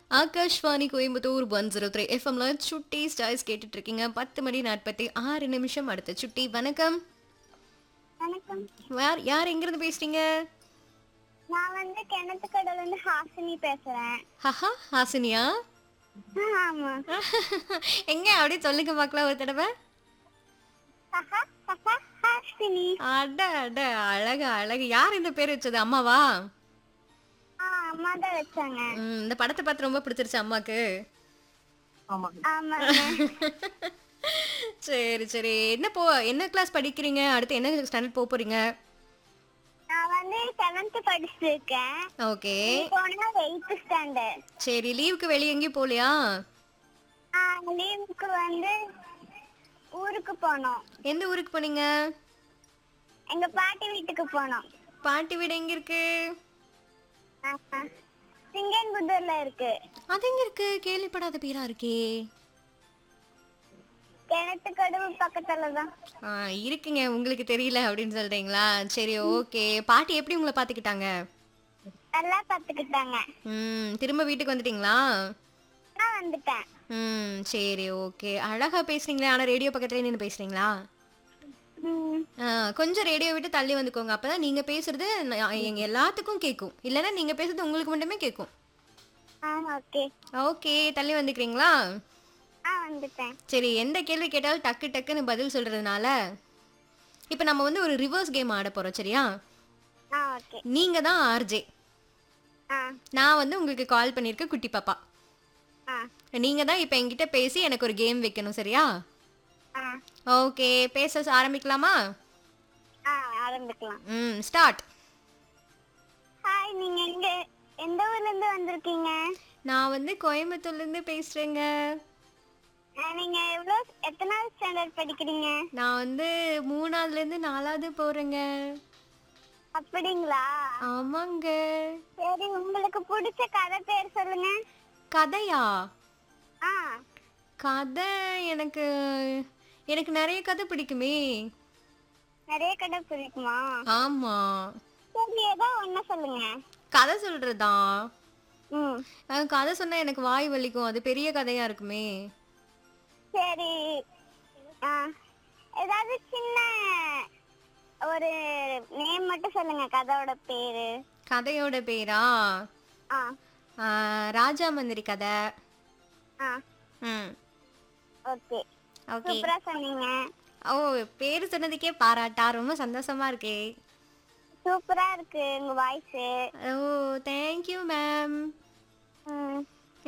Akashvani Coimbatore one zero three எஃப்எம்ல சுட்டி ஸ்டாய்ஸ் கேட்டுட்டு இருக்கீங்க பத்து மணி நாற்பத்தி ஆறு நிமிஷம் அடுத்த சுட்டி வணக்கம் வணக்கம் யார் யார் எங்கிருந்து பேசுறீங்க நான் வந்து கிணத்துக்கடல இருந்து ஹாசினி பேசுறேன் ஹஹா ஹாசினியா ஆ, ஆமா எங்க அப்படியே சொல்லுங்க பார்க்கலாம் ஒரு தடவை ஹஹா, ஹஹா, ஹாசினி அட அட அழகு அழகு யார் இந்த பேர் வச்சது அம்மாவா ஆ அம்மா தான் வச்சாங்க ம், இந்த படத்தை பார்த்து ரொம்ப பிடிச்சிருச்சு அம்மாக்கு ஆமாங்க சரி சரி என்ன போ என்ன கிளாஸ் படிக்கிறீங்க அடுத்து என்ன ஸ்டாண்டர்ட் போக போறீங்க நான் வந்து செவன்த் படிச்சுட்டு இருக்கேன் ஓகே போனா எயித்து ஸ்டாண்டர்ட் சரி லீவுக்கு வெளியே எங்கேயும் போகலையா லீவுக்கு வந்து ஊருக்கு போனோம் எந்த ஊருக்கு போனீங்க எங்க பாட்டி வீட்டுக்கு போனோம் பாட்டி வீடு எங்க இருக்கு ஆஹா. சிங்கன்புதூர்ல இருக்கு அது எங்க இருக்கு கேள்விப்படாத பேரா இருக்கே கிணத்துக்கடவு பக்கத்துல தான் ஆ, இருக்குங்க உங்களுக்கு தெரியல அப்படின்னு சொல்றீங்களா சரி ஓகே பாட்டி எப்படி உங்களை பாத்துக்கிட்டாங்க நல்லா பாத்துக்கிட்டாங்க ம் திரும்ப வீட்டுக்கு வந்துட்டீங்களா நான் வந்துட்டேன் ம் சரி ஓகே அழகா பேசுறீங்களே ஆனா ரேடியோ பக்கத்துல நின்று பேசுறீங்களா ம். ஆ, கொஞ்சம் ரேடியோ விட்டு தள்ளி வந்துக்கோங்க அப்பதான் நீங்க பேசுறது நான் எங்க எல்லாத்துக்கும் கேட்கும் இல்லைன்னா நீங்க பேசுறது உங்களுக்கு மட்டுமே கேட்கும் ஆ ஓகே ஓகே தள்ளி வந்துக்கிறீங்களா ஆ வந்துட்டேன் சரி எந்த கேள்வி கேட்டாலும் டக்கு டக்குன்னு பதில் சொல்றதுனால இப்போ நம்ம வந்து ஒரு ரிவர்ஸ் கேம் ஆட போறோம் சரியா ஆ ஓகே நீங்க தான் ஆர்ஜே ஆ நான் வந்து உங்களுக்கு கால் பண்ணியிருக்க குட்டி பாப்பா ஆ நீங்க தான் இப்போ என்கிட்ட பேசி எனக்கு ஒரு கேம் வைக்கணும் சரியா ஆ ஓகே பேச ஆரம்பிக்கலாமா ஆ ஆரம்பிக்கலாம் ம் ஸ்டார்ட் ஹாய் நீங்க எங்க எந்த ஊர்ல இருந்து வந்திருக்கீங்க நான் வந்து கோயம்புத்தூர்லேருந்து பேசுகிறேங்க ஆ, நீங்க எவ்வளோ எத்தனாவது ஸ்டாண்டர்ட் படிக்கிறீங்க நான் வந்து மூணாவதுலேருந்து நாலாவது போகிறேங்க அப்படிங்களா ஆமாங்க சரி உங்களுக்கு பிடிச்ச கதை பேர் சொல்லுங்க கதையா ஆ கதை எனக்கு எனக்கு நிறைய கதை பிடிக்குமே நிறைய கதை பிடிக்குமா ஆமாம் சரி ஏதோ ஒண்ணு சொல்லுங்க கதை சொல்கிறதா ம் கதை சொன்னால் எனக்கு வாய் வலிக்கும் அது பெரிய கதையாக இருக்குமே சரி ஆ ஏதாவது சின்ன ஒரு நேம் மட்டும் சொல்லுங்க கதையோட பேரு கதையோட பேரா ஆ ஆ, ராஜா மந்திரி கதை ஆ ம் ஓகே ஓகே சூப்பரா சொன்னீங்க ஓ பேர் சொன்னதுக்கே பாராட்டா ரொம்ப சந்தோஷமா இருக்கே சூப்பரா இருக்கு உங்க வாய்ஸ் ஓ தேங்க்